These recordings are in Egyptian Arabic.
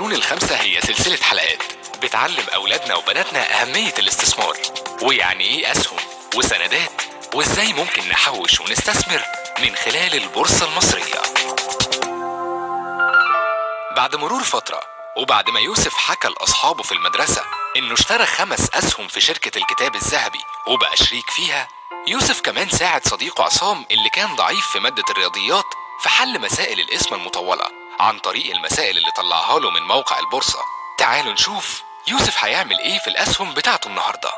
القانون الخمسة هي سلسلة حلقات بتعلم أولادنا وبناتنا أهمية الاستثمار ويعني إيه أسهم وسندات وإزاي ممكن نحوش ونستثمر من خلال البورصة المصرية بعد مرور فترة وبعد ما يوسف حكى لأصحابه في المدرسة إنه اشترى خمس أسهم في شركة الكتاب الذهبي وبقى شريك فيها يوسف كمان ساعد صديقه عصام اللي كان ضعيف في مادة الرياضيات في حل مسائل الاسم المطولة عن طريق المسائل اللي طلعها له من موقع البورصة تعالوا نشوف يوسف هيعمل ايه في الأسهم بتاعته النهارده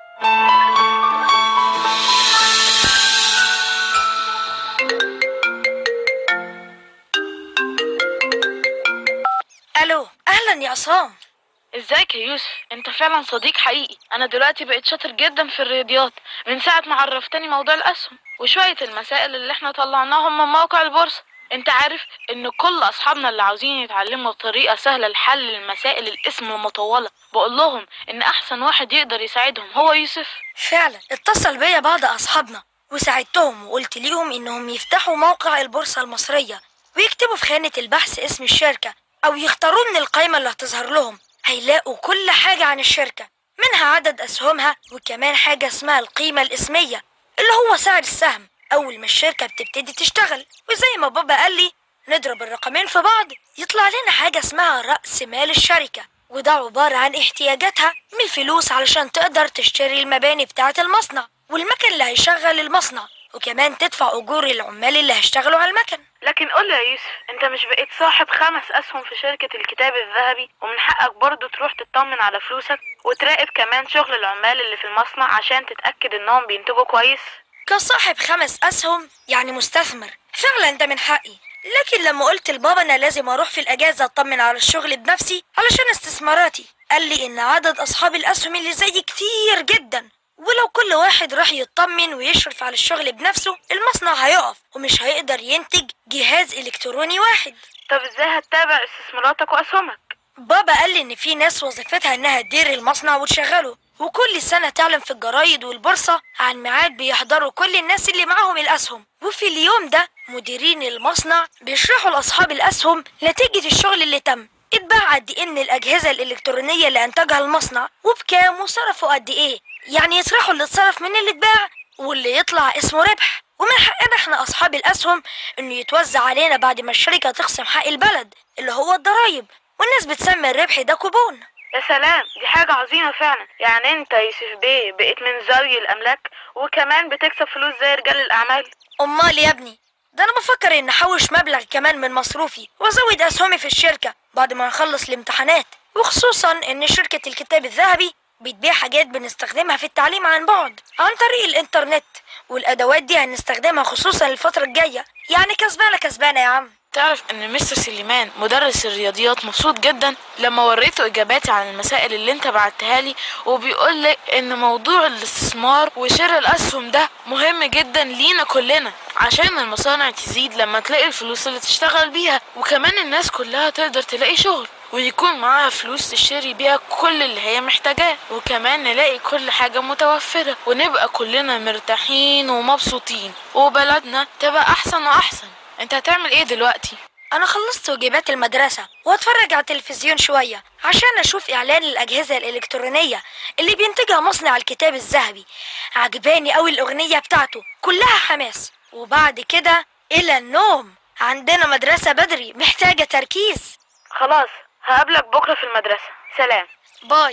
الو اهلا يا عصام ازيك يا يوسف انت فعلا صديق حقيقي انا دلوقتي بقيت شاطر جدا في الرياضيات من ساعة ما عرفتني موضوع الاسهم وشوية المسائل اللي احنا طلعناهم من موقع البورصة انت عارف ان كل اصحابنا اللي عاوزين يتعلموا طريقة سهلة لحل المسائل الاسم المطولة بقول لهم ان احسن واحد يقدر يساعدهم هو يوسف فعلا اتصل بيا بعض اصحابنا وساعدتهم وقلت ليهم انهم يفتحوا موقع البورصة المصرية ويكتبوا في خانة البحث اسم الشركة او يختاروه من القائمة اللي هتظهر لهم هيلاقوا كل حاجة عن الشركة منها عدد اسهمها وكمان حاجة اسمها القيمة الاسمية اللي هو سعر السهم اول ما الشركة بتبتدي تشتغل وزي ما بابا قال لي نضرب الرقمين في بعض يطلع لنا حاجة اسمها رأس مال الشركة وده عبارة عن احتياجاتها من الفلوس علشان تقدر تشتري المباني بتاعة المصنع والمكن اللي هيشغل المصنع وكمان تدفع أجور العمال اللي هيشتغلوا على المكن لكن قول لي يا يوسف انت مش بقيت صاحب خمس اسهم في شركة الكتاب الذهبي ومن حقك برضو تروح تطمن على فلوسك وتراقب كمان شغل العمال اللي في المصنع عشان تتأكد انهم بينتجوا كويس كصاحب خمس أسهم يعني مستثمر فعلا ده من حقي لكن لما قلت لبابا أنا لازم أروح في الأجازة أطمن على الشغل بنفسي علشان استثماراتي قال لي إن عدد أصحاب الأسهم اللي زيي كتير جدا ولو كل واحد راح يطمن ويشرف على الشغل بنفسه المصنع هيقف ومش هيقدر ينتج جهاز إلكتروني واحد طب ازاي هتتابع استثماراتك واسهمك بابا قال لي إن في ناس وظيفتها إنها تدير المصنع وتشغله وكل سنة تعلن في الجرايد والبورصة عن ميعاد بيحضروا كل الناس اللي معاهم الأسهم وفي اليوم ده مديرين المصنع بيشرحوا لأصحاب الأسهم نتيجة الشغل اللي تم اتباع قد إيه من الأجهزة الإلكترونية اللي أنتجها المصنع وبكام وصرفوا قد إيه يعني يطرحوا اللي اتصرف من اللي اتباع واللي يطلع اسمه ربح ومن حقنا احنا أصحاب الأسهم إنه يتوزع علينا بعد ما الشركة تخصم حق البلد اللي هو الضرايب والناس بتسمي الربح ده كوبون يا سلام دي حاجة عظيمة فعلا يعني انت يا يوسف بيه بقيت من ذوي الاملاك وكمان بتكسب فلوس زي رجال الاعمال امال يا ابني ده انا بفكر ان احوش مبلغ كمان من مصروفي وازود اسهمي في الشركه بعد ما نخلص الامتحانات وخصوصا ان شركه الكتاب الذهبي بتبيع حاجات بنستخدمها في التعليم عن بعد عن طريق الانترنت والادوات دي هنستخدمها خصوصا الفتره الجايه يعني كسبانه كسبانه يا عم تعرف ان مستر سليمان مدرس الرياضيات مبسوط جدا لما وريته اجاباتي عن المسائل اللي انت بعتها لي وبيقول لي ان موضوع الاستثمار وشراء الاسهم ده مهم جدا لينا كلنا عشان المصانع تزيد لما تلاقي الفلوس اللي تشتغل بيها وكمان الناس كلها تقدر تلاقي شغل ويكون معاها فلوس تشتري بيها كل اللي هي محتاجاه وكمان نلاقي كل حاجة متوفرة ونبقى كلنا مرتاحين ومبسوطين وبلدنا تبقى أحسن وأحسن انت هتعمل ايه دلوقتي؟ انا خلصت واجبات المدرسه واتفرج على التلفزيون شويه عشان اشوف اعلان الاجهزه الالكترونيه اللي بينتجها مصنع الكتاب الذهبي عجباني قوي الاغنيه بتاعته كلها حماس وبعد كده الى النوم عندنا مدرسه بدري محتاجه تركيز خلاص هقابلك بكرة في المدرسة سلام باي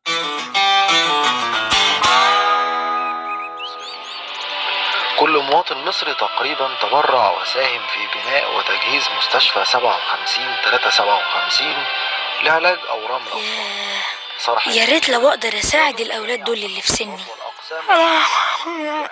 كل مواطن مصري تقريبا تبرع وساهم في بناء وتجهيز مستشفى 57 357 لعلاج أورام الأطفال ياه، صرح يا ريت لو اقدر اساعد الاولاد دول اللي في سني والأقسام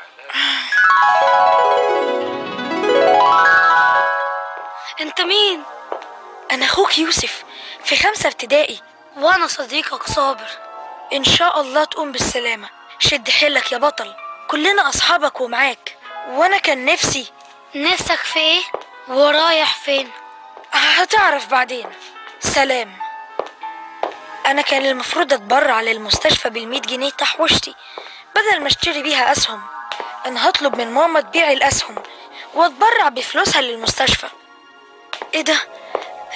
انت مين انا اخوك يوسف في خمسة ابتدائي وانا صديقك صابر ان شاء الله تقوم بالسلامة شد حيلك يا بطل كلنا اصحابك ومعاك وانا كان نفسي نفسك في ايه ورايح فين هتعرف بعدين سلام انا كان المفروض اتبرع للمستشفى بالمية جنيه تحويشتي بدل ما اشتري بيها اسهم انا هطلب من ماما تبيع الاسهم واتبرع بفلوسها للمستشفى ايه ده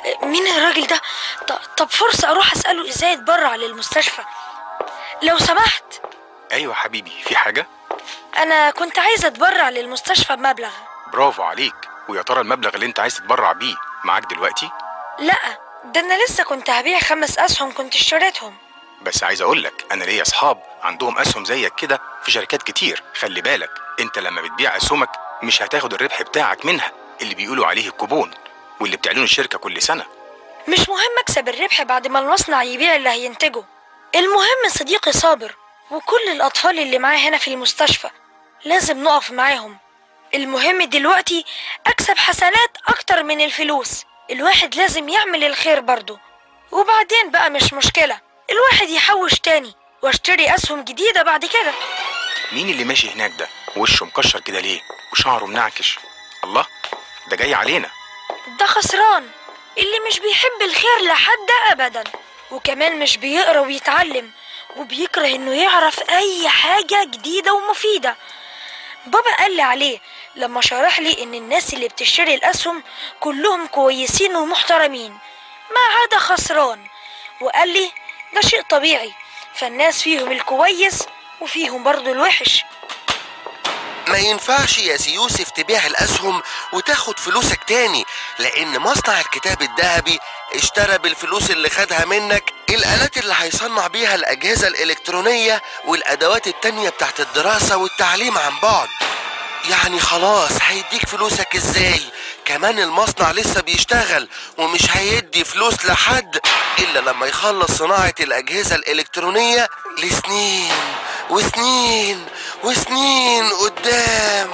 مين الراجل ده ط- طب فرصة اروح اسأله ازاي اتبرع للمستشفى لو سمحت ايوه حبيبي في حاجه انا كنت عايزة اتبرع للمستشفى بمبلغ برافو عليك ويا ترى المبلغ اللي انت عايز تتبرع بيه معاك دلوقتي لا ده انا لسه كنت هبيع خمس اسهم كنت اشتريتهم بس عايز اقول لك انا ليا اصحاب عندهم اسهم زيك كده في شركات كتير خلي بالك انت لما بتبيع اسهمك مش هتاخد الربح بتاعك منها اللي بيقولوا عليه الكوبون واللي بتعلنه الشركه كل سنه مش مهم اكسب الربح بعد ما المصنع يبيع اللي هينتجه المهم صديقي صابر وكل الاطفال اللي معاه هنا في المستشفى لازم نقف معاهم المهم دلوقتي اكسب حسنات اكتر من الفلوس الواحد لازم يعمل الخير برضه وبعدين بقى مش مشكلة الواحد يحوش تاني واشتري اسهم جديدة بعد كده مين اللي ماشي هناك ده وشه مكشر كده ليه وشعره منعكش الله ده جاي علينا ده خسران اللي مش بيحب الخير لحد ابدا وكمان مش بيقرا ويتعلم وبيكره انه يعرف اي حاجه جديده ومفيده بابا قال لي عليه لما شرح لي ان الناس اللي بتشتري الاسهم كلهم كويسين ومحترمين ما عدا خسران وقال لي ده شيء طبيعي فالناس فيهم الكويس وفيهم برضه الوحش ما ينفعش يا سي يوسف تبيع الأسهم وتاخد فلوسك تاني لأن مصنع الكتاب الذهبي اشترى بالفلوس اللي خدها منك الآلات اللي هيصنع بيها الأجهزة الإلكترونية والأدوات التانية بتاعت الدراسة والتعليم عن بعد يعني خلاص هيديك فلوسك ازاي كمان المصنع لسه بيشتغل ومش هيدي فلوس لحد إلا لما يخلص صناعة الأجهزة الإلكترونية لسنين وسنين وسنين قدام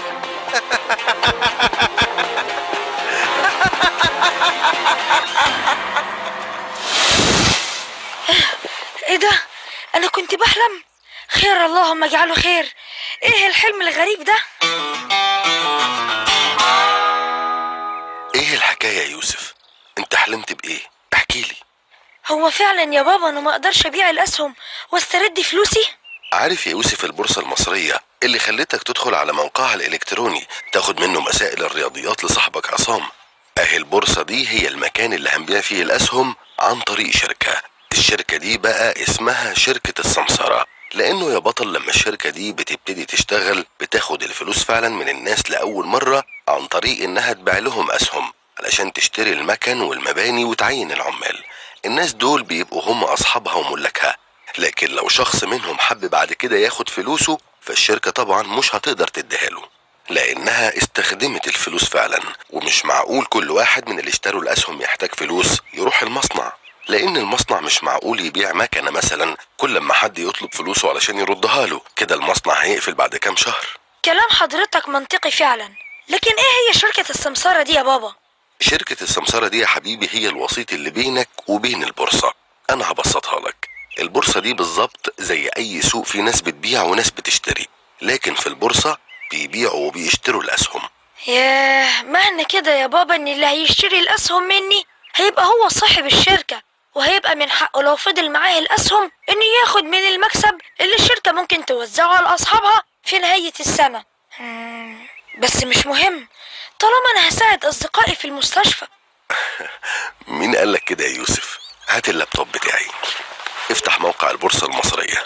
ايه ده انا كنت بحلم خير اللهم اجعله خير ايه الحلم الغريب ده ايه الحكاية يا يوسف انت حلمت بايه احكي لي هو فعلا يا بابا انا ما اقدرش ابيع الاسهم واسترد فلوسي عارف يا يوسف البورصة المصرية اللي خلتك تدخل على موقعها الإلكتروني تاخد منه مسائل الرياضيات لصاحبك عصام أهي البورصة دي هي المكان اللي هنبيع فيه الأسهم عن طريق شركة الشركة دي بقى اسمها شركة السمسرة لأنه يا بطل لما الشركة دي بتبتدي تشتغل بتاخد الفلوس فعلا من الناس لأول مرة عن طريق إنها تبيع لهم أسهم علشان تشتري المكن والمباني وتعين العمال الناس دول بيبقوا هم أصحابها وملكها لكن لو شخص منهم حب بعد كده ياخد فلوسه فالشركة طبعا مش هتقدر تديها له لأنها استخدمت الفلوس فعلا ومش معقول كل واحد من اللي اشتروا الأسهم يحتاج فلوس يروح المصنع لأن المصنع مش معقول يبيع مكنة مثلا كل ما حد يطلب فلوسه علشان يردها له كده المصنع هيقفل بعد كام شهر كلام حضرتك منطقي فعلا لكن ايه هي شركة السمسارة دي يا بابا شركة السمسارة دي يا حبيبي هي الوسيط اللي بينك وبين البورصة أنا هبسطها لك البورصة دي بالظبط زي أي سوق في ناس بتبيع وناس بتشتري لكن في البورصة بيبيعوا وبيشتروا الأسهم ياه معنى كده يا بابا ان اللي هيشتري الاسهم مني هيبقى هو صاحب الشركة وهيبقى من حقه لو فضل معاه الاسهم انه ياخد من المكسب اللي الشركة ممكن توزعه على اصحابها في نهاية السنة مم، بس مش مهم طالما انا هساعد اصدقائي في المستشفى مين قالك كده يا يوسف هات اللابتوب بتاعي افتح موقع البورصة المصرية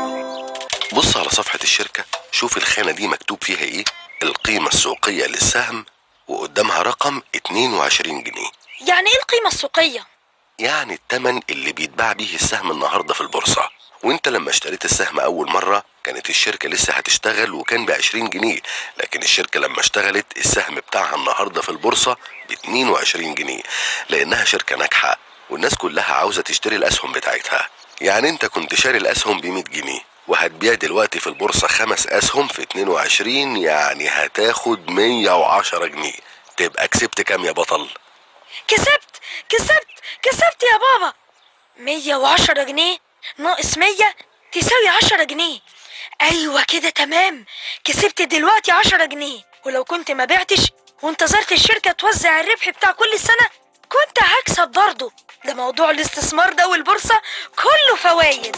بص على صفحة الشركة شوف الخانة دي مكتوب فيها ايه القيمة السوقية للسهم وقدامها رقم 22 جنيه يعني ايه القيمة السوقية يعني التمن اللي بيتباع بيه السهم النهارده في البورصة وانت لما اشتريت السهم اول مرة كانت الشركة لسه هتشتغل وكان ب 20 جنيه لكن الشركة لما اشتغلت السهم بتاعها النهارده في البورصة ب 22 جنيه لانها شركة ناجحة والناس كلها عاوزة تشتري الاسهم بتاعتها يعني انت كنت شاري الاسهم ب 100 جنيه وهتبيع دلوقتي في البورصة خمس اسهم في 22 يعني هتاخد 110 جنيه تبقى كسبت كام يا بطل كسبت كسبت كسبت يا بابا مية وعشرة جنيه ناقص مية تساوي عشرة جنيه أيوة كده تمام كسبت دلوقتي عشرة جنيه ولو كنت ما بعتش وانتظرت الشركة توزع الربح بتاع كل سنة كنت هكسب برضه ده موضوع الاستثمار ده والبورصة كله فوايد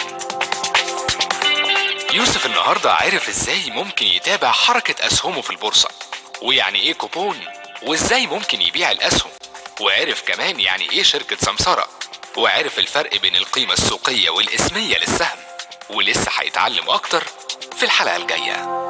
يوسف النهارده عرف ازاي ممكن يتابع حركة أسهمه في البورصة ويعني ايه كوبون وازاي ممكن يبيع الأسهم وعرف كمان يعني ايه شركة سمسرة وعرف الفرق بين القيمة السوقية والاسمية للسهم ولسه هيتعلم اكتر في الحلقة الجاية